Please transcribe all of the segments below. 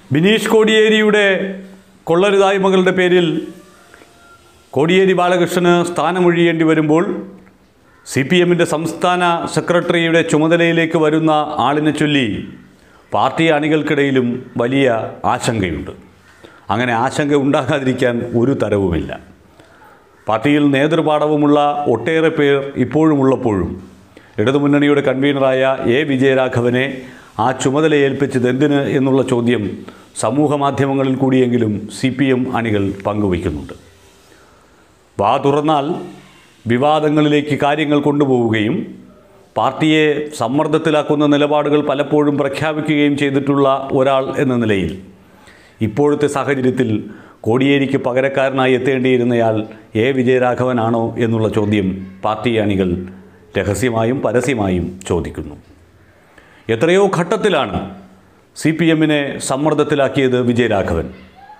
ബിനീഷ് കോടിയേരിയുടെ കൊള്ളരുതായ്മകളുടെ പേരിൽ കോടിയേരി ബാലകൃഷ്ണന് സ്ഥാനമൊഴിയേണ്ടി വരുമ്പോൾ C P എമ്മിൻ്റെ സംസ്ഥാന സെക്രട്ടറിയുടെ ചുമതലയിലേക്ക് വരുന്ന ആളിനെ ചൊല്ലി പാർട്ടി അണികൾക്കിടയിലും വലിയ ആശങ്കയുണ്ട് അങ്ങനെ ആശങ്ക ഉണ്ടാകാതിരിക്കാൻ ഒരു തരവുമില്ല പാർട്ടിയിൽ നേതൃപാടവമുള്ള ഒട്ടേറെ പേർ ഇപ്പോഴുമുള്ളപ്പോഴും ഇടതുമുന്നണിയുടെ കൺവീനറായ എ വിജയരാഘവനെ ആ ചുമതല ഏൽപ്പിച്ചത് എന്തിന് എന്നുള്ള ചോദ്യം സമൂഹ മാധ്യമങ്ങളിൽ കൂടിയെങ്കിലും സി പി എം അണികൾ പങ്കുവയ്ക്കുന്നുണ്ട് വാ തുറന്നാൽ വിവാദങ്ങളിലേക്ക് കാര്യങ്ങൾ കൊണ്ടുപോവുകയും പാർട്ടിയെ സമ്മർദ്ദത്തിലാക്കുന്ന നിലപാടുകൾ പലപ്പോഴും പ്രഖ്യാപിക്കുകയും ചെയ്തിട്ടുള്ള ഒരാൾ എന്ന നിലയിൽ ഇപ്പോഴത്തെ സാഹചര്യത്തിൽ കോടിയേരിക്ക് പകരക്കാരനായി എത്തേണ്ടിയിരുന്നയാൾ എ വിജയരാഘവനാണോ എന്നുള്ള ചോദ്യം പാർട്ടി അണികൾ രഹസ്യമായും പരസ്യമായും ചോദിക്കുന്നു എത്രയോ ഘട്ടത്തിലാണ് സി പി എമ്മിനെ സമ്മർദ്ദത്തിലാക്കിയത് വിജയരാഘവൻ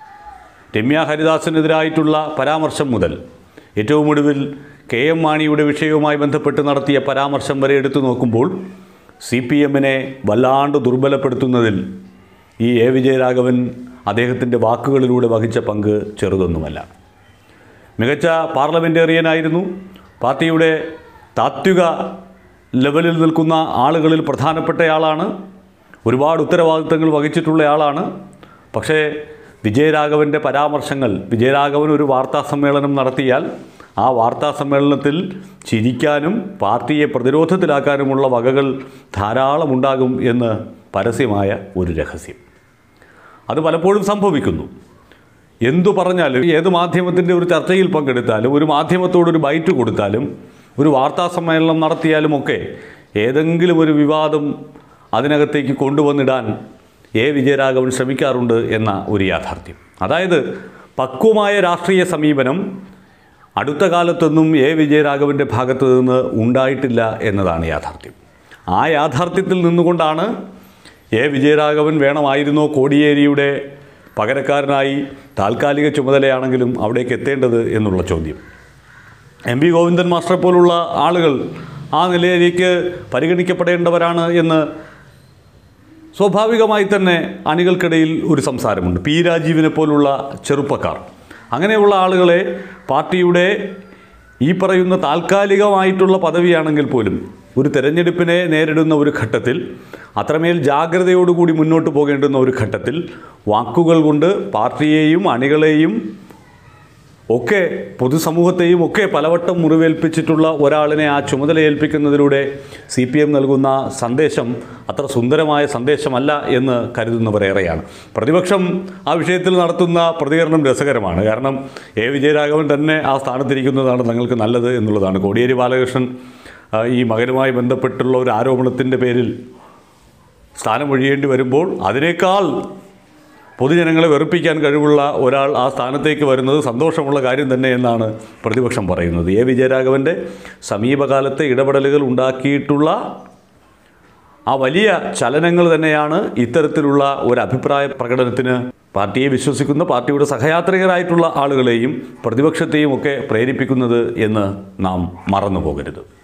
രമ്യ ഹരിദാസിനെതിരായിട്ടുള്ള പരാമർശം മുതൽ ഏറ്റവും ഒടുവിൽ കെ എം മാണിയുടെ വിഷയവുമായി ബന്ധപ്പെട്ട് നടത്തിയ പരാമർശം വരെ എടുത്തു നോക്കുമ്പോൾ സി പി എമ്മിനെ വല്ലാണ്ട് ദുർബലപ്പെടുത്തുന്നതിൽ ഈ എ വിജയരാഘവൻ അദ്ദേഹത്തിൻ്റെ വാക്കുകളിലൂടെ വഹിച്ച പങ്ക് ചെറുതൊന്നുമല്ല മികച്ച പാർലമെൻറ്റേറിയനായിരുന്നു പാർട്ടിയുടെ താത്വിക ലെവലിൽ നിൽക്കുന്ന ആളുകളിൽ പ്രധാനപ്പെട്ടയാളാണ് ഒരുപാട് ഉത്തരവാദിത്തങ്ങൾ വഹിച്ചിട്ടുള്ള ആളാണ് പക്ഷേ വിജയരാഘവൻ്റെ പരാമർശങ്ങൾ വിജയരാഘവൻ ഒരു വാർത്താ സമ്മേളനം നടത്തിയാൽ ആ വാർത്താ സമ്മേളനത്തിൽ ചിരിക്കാനും പാർട്ടിയെ പ്രതിരോധത്തിലാക്കാനുമുള്ള വകകൾ ധാരാളമുണ്ടാകും എന്ന് പരസ്യമായ ഒരു രഹസ്യം അത് പലപ്പോഴും സംഭവിക്കുന്നു എന്തു പറഞ്ഞാലും ഏത് മാധ്യമത്തിൻ്റെ ഒരു ചർച്ചയിൽ പങ്കെടുത്താലും ഒരു മാധ്യമത്തോടൊരു ബൈറ്റ് കൊടുത്താലും ഒരു വാർത്താ സമ്മേളനം നടത്തിയാലുമൊക്കെ ഏതെങ്കിലും ഒരു വിവാദം അതിനകത്തേക്ക് കൊണ്ടുവന്നിടാൻ എ വിജയരാഘവൻ ശ്രമിക്കാറുണ്ട് എന്ന ഒരു യാഥാർത്ഥ്യം അതായത് പക്വമായ രാഷ്ട്രീയ സമീപനം അടുത്ത കാലത്തൊന്നും എ വിജയരാഘവൻ്റെ ഭാഗത്തു നിന്ന് ഉണ്ടായിട്ടില്ല എന്നതാണ് യാഥാർത്ഥ്യം ആ യാഥാർത്ഥ്യത്തിൽ നിന്നുകൊണ്ടാണ് എ വിജയരാഘവൻ വേണമായിരുന്നോ കോടിയേരിയുടെ പകരക്കാരനായി താൽക്കാലിക ചുമതലയാണെങ്കിലും അവിടേക്ക് എത്തേണ്ടത് എന്നുള്ള ചോദ്യം എം വി ഗോവിന്ദൻ മാസ്റ്ററെ പോലുള്ള ആളുകൾ ആ നിലയിലേക്ക് പരിഗണിക്കപ്പെടേണ്ടവരാണ് എന്ന് സ്വാഭാവികമായി തന്നെ അണികൾക്കിടയിൽ ഒരു സംസാരമുണ്ട് പി രാജീവിനെ പോലുള്ള ചെറുപ്പക്കാർ അങ്ങനെയുള്ള ആളുകളെ പാർട്ടിയുടെ ഈ പറയുന്ന താൽക്കാലികമായിട്ടുള്ള പദവിയാണെങ്കിൽ പോലും ഒരു തെരഞ്ഞെടുപ്പിനെ നേരിടുന്ന ഒരു ഘട്ടത്തിൽ അത്രമേൽ ജാഗ്രതയോടുകൂടി മുന്നോട്ട് പോകേണ്ടുന്ന ഒരു ഘട്ടത്തിൽ വാക്കുകൾ കൊണ്ട് പാർട്ടിയെയും അണികളെയും ഒക്കെ പൊതുസമൂഹത്തെയും ഒക്കെ പലവട്ടം മുറിവേൽപ്പിച്ചിട്ടുള്ള ഒരാളിനെ ആ ചുമതല ഏൽപ്പിക്കുന്നതിലൂടെ സി പി എം നൽകുന്ന സന്ദേശം അത്ര സുന്ദരമായ സന്ദേശമല്ല എന്ന് കരുതുന്നവരേറെയാണ് പ്രതിപക്ഷം ആ വിഷയത്തിൽ നടത്തുന്ന പ്രതികരണം രസകരമാണ് കാരണം എ വിജയരാഘവൻ തന്നെ ആ സ്ഥാനത്തിരിക്കുന്നതാണ് തങ്ങൾക്ക് നല്ലത് എന്നുള്ളതാണ് കോടിയേരി ബാലകൃഷ്ണൻ ആ, ഈ മകനുമായി ബന്ധപ്പെട്ടുള്ള ഒരു ആരോപണത്തിൻ്റെ പേരിൽ സ്ഥാനം ഒഴിയേണ്ടി വരുമ്പോൾ അതിനേക്കാൾ പൊതുജനങ്ങളെ വെറുപ്പിക്കാൻ കഴിവുള്ള ഒരാൾ ആ സ്ഥാനത്തേക്ക് വരുന്നത് സന്തോഷമുള്ള കാര്യം തന്നെ എന്നാണ് പ്രതിപക്ഷം പറയുന്നത് എ വിജയരാഘവൻ്റെ സമീപകാലത്തെ ഇടപെടലുകൾ ഉണ്ടാക്കിയിട്ടുള്ള ആ വലിയ ചലനങ്ങൾ തന്നെയാണ് ഇത്തരത്തിലുള്ള ഒരു അഭിപ്രായ പ്രകടനത്തിന് പാർട്ടിയെ വിശ്വസിക്കുന്ന പാർട്ടിയുടെ സഹയാത്രികരായിട്ടുള്ള ആളുകളെയും പ്രതിപക്ഷത്തെയും ഒക്കെ പ്രേരിപ്പിക്കുന്നത് എന്ന് നാം മറന്നു പോകരുത്